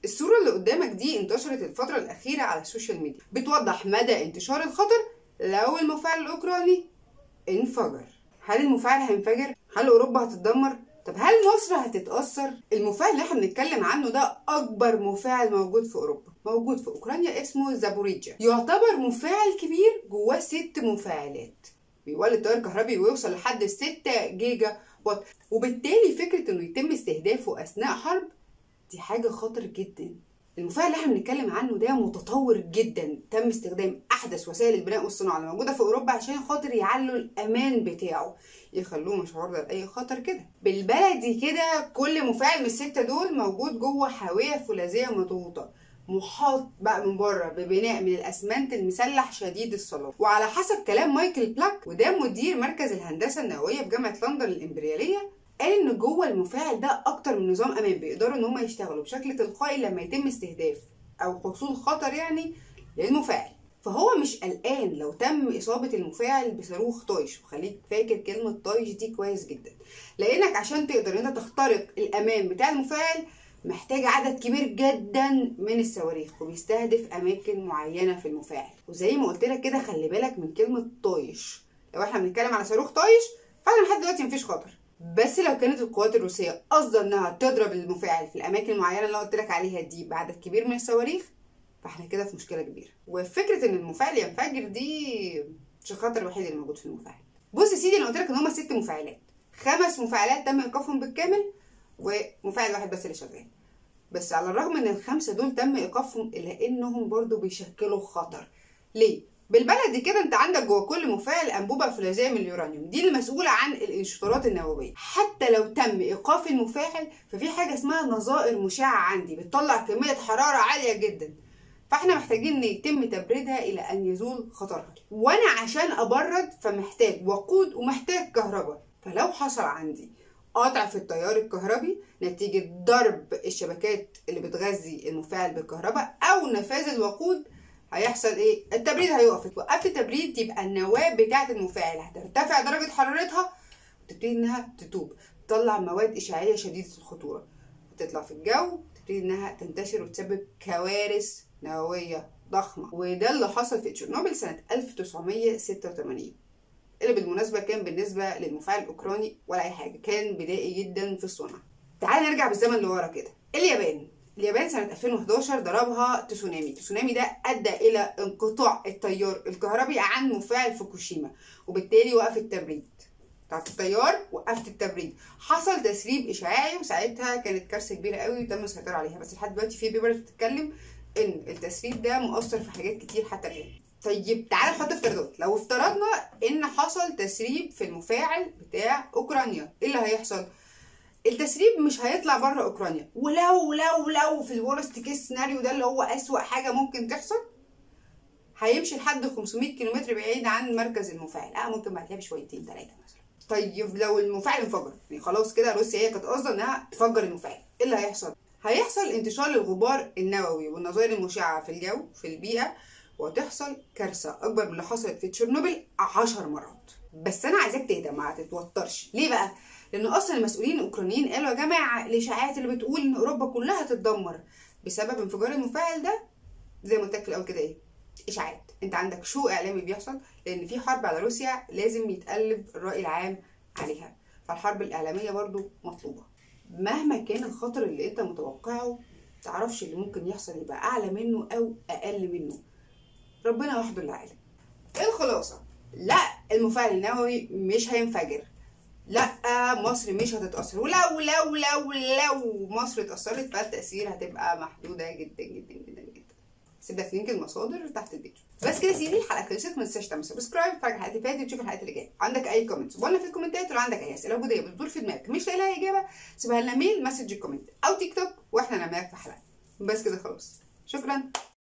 الصورة اللي قدامك دي انتشرت الفترة الأخيرة على السوشيال ميديا بتوضح مدى انتشار الخطر لو المفاعل الأوكراني انفجر هل المفاعل هينفجر؟ هل أوروبا هتتدمر؟ طب هل مصر هتتأثر؟ المفاعل اللي احنا بنتكلم عنه ده أكبر مفاعل موجود في أوروبا موجود في أوكرانيا اسمه زابوريجيا يعتبر مفاعل كبير جواه ست مفاعلات بيولد تيار كهربي ويوصل لحد 6 جيجا وات وبالتالي فكرة انه يتم استهدافه أثناء حرب دي حاجة خطر جدا المفاعل اللي احنا بنتكلم عنه ده متطور جدا تم استخدام احدث وسائل البناء والصناعه اللي موجوده في اوروبا عشان خاطر يعلوا الامان بتاعه يخلوه مش عرضه لاي خطر كده بالبلدي كده كل مفاعل من السته دول موجود جوه حاويه فولاذيه مضغوطه محاط بقى من بره ببناء من الاسمنت المسلح شديد الصلابه وعلى حسب كلام مايكل بلاك وده مدير مركز الهندسه النوويه في جامعه لندن الامبرياليه قال ان جوه المفاعل ده اكتر من نظام امان بيقدروا ان هم يشتغلوا بشكل تلقائي لما يتم استهداف او حصول خطر يعني للمفاعل فهو مش قلقان لو تم اصابه المفاعل بصاروخ طايش وخليك فاكر كلمه طايش دي كويس جدا لانك عشان تقدر انت تخترق الامان بتاع المفاعل محتاج عدد كبير جدا من الصواريخ وبيستهدف اماكن معينه في المفاعل وزي ما قلت لك كده خلي بالك من كلمه طايش لو احنا بنتكلم على صاروخ طايش فاحنا لحد دلوقتي مفيش خطر بس لو كانت القوات الروسيه قصدا انها تضرب المفاعل في الاماكن المعينه اللي قلت لك عليها دي بعدد كبير من الصواريخ فاحنا كده في مشكله كبيره وفكره ان المفاعل ينفجر دي مش الخطر الوحيد اللي موجود في المفاعل بص يا سيدي انا قلت لك ان هما ست مفاعلات خمس مفاعلات تم ايقافهم بالكامل ومفاعل واحد بس اللي شغال بس على الرغم ان الخمسه دول تم ايقافهم الا انهم برضو بيشكلوا خطر ليه بالبلدي كده انت عندك جوه كل مفاعل انبوبه فولاذيه من اليورانيوم دي المسؤوله عن الانشطارات النوويه حتى لو تم ايقاف المفاعل ففي حاجه اسمها نظائر مشعه عندي بتطلع كميه حراره عاليه جدا فاحنا محتاجين ان يتم تبريدها الى ان يزول خطرها وانا عشان ابرد فمحتاج وقود ومحتاج كهرباء فلو حصل عندي قطع في التيار الكهربي نتيجة ضرب الشبكات اللي بتغذي المفاعل بالكهرباء أو نفاذ الوقود هيحصل ايه؟ التبريد هيقف، وقفت التبريد يبقى النواة بتاعة المفاعل هترتفع درجة حرارتها وتبتدي انها تتوب، تطلع مواد إشعاعية شديدة الخطورة، وتطلع في الجو تبتدي انها تنتشر وتسبب كوارث نووية ضخمة، وده اللي حصل في تشيرنوبل سنة 1986. اللي بالمناسبة كان بالنسبة للمفاعل الأوكراني ولا أي حاجة كان بدائي جدا في الصنع تعال نرجع بالزمن لورا كده اليابان اليابان سنة 2011 ضربها تسونامي التسونامي ده أدى إلى انقطاع التيار الكهربي عن مفاعل فوكوشيما وبالتالي وقف التبريد بتاعت التيار وقفت التبريد حصل تسريب إشعاعي وساعتها كانت كارثة كبيرة قوي وتم السيطرة عليها بس لحد دلوقتي في بيبرز بتتكلم إن التسريب ده مؤثر في حاجات كتير حتى الآن طيب تعالى نحط افتراضات لو افترضنا ان حصل تسريب في المفاعل بتاع اوكرانيا ايه اللي هيحصل التسريب مش هيطلع بره اوكرانيا ولو لو لو في الورست كيس سيناريو ده اللي هو اسوأ حاجه ممكن تحصل هيمشي لحد 500 كيلومتر بعيد عن مركز المفاعل اه ممكن بعدها بشويتين ثلاثه مثلا طيب لو المفاعل انفجر يعني خلاص كده روسيا هي كانت قاصده انها تفجر المفاعل ايه اللي هيحصل هيحصل انتشار للغبار النووي والنظائر المشعه في الجو في البيئه وتحصل كارثه اكبر من اللي حصلت في تشيرنوبل 10 مرات بس انا عايزاك تهدى ما تتوترش ليه بقى لان اصلا المسؤولين الاوكرانيين قالوا يا جماعه الاشاعات اللي بتقول ان اوروبا كلها هتتدمر بسبب انفجار المفاعل ده زي ما قلت لك في الاول كده ايه اشاعات انت عندك شو اعلامي بيحصل لان في حرب على روسيا لازم يتقلب الراي العام عليها فالحرب الاعلاميه برضو مطلوبه مهما كان الخطر اللي انت متوقعه تعرفش اللي ممكن يحصل يبقى اعلى منه او اقل منه ربنا وحده اللي عالم الخلاصة لا المفاعل النووي مش هينفجر لا مصر مش هتتأثر ولو لو لو لو مصر اتأثرت فالتأثير هتبقى محدودة جدا جدا جدا جدا سيب لك لينك المصادر تحت الفيديو بس كده سيدي الحلقه خلصت ما تنساش تعمل سبسكرايب اتفرج على الحلقات اللي فاتت وتشوف الحلقات اللي جايه عندك اي كومنتس ولا في الكومنتات لو عندك اي اسئله وجوديه بتدور في دماغك مش لاقي لها اجابه سيبها لنا ميل مسج الكومنت او تيك توك واحنا نعملها في حلقه بس كده خلاص شكرا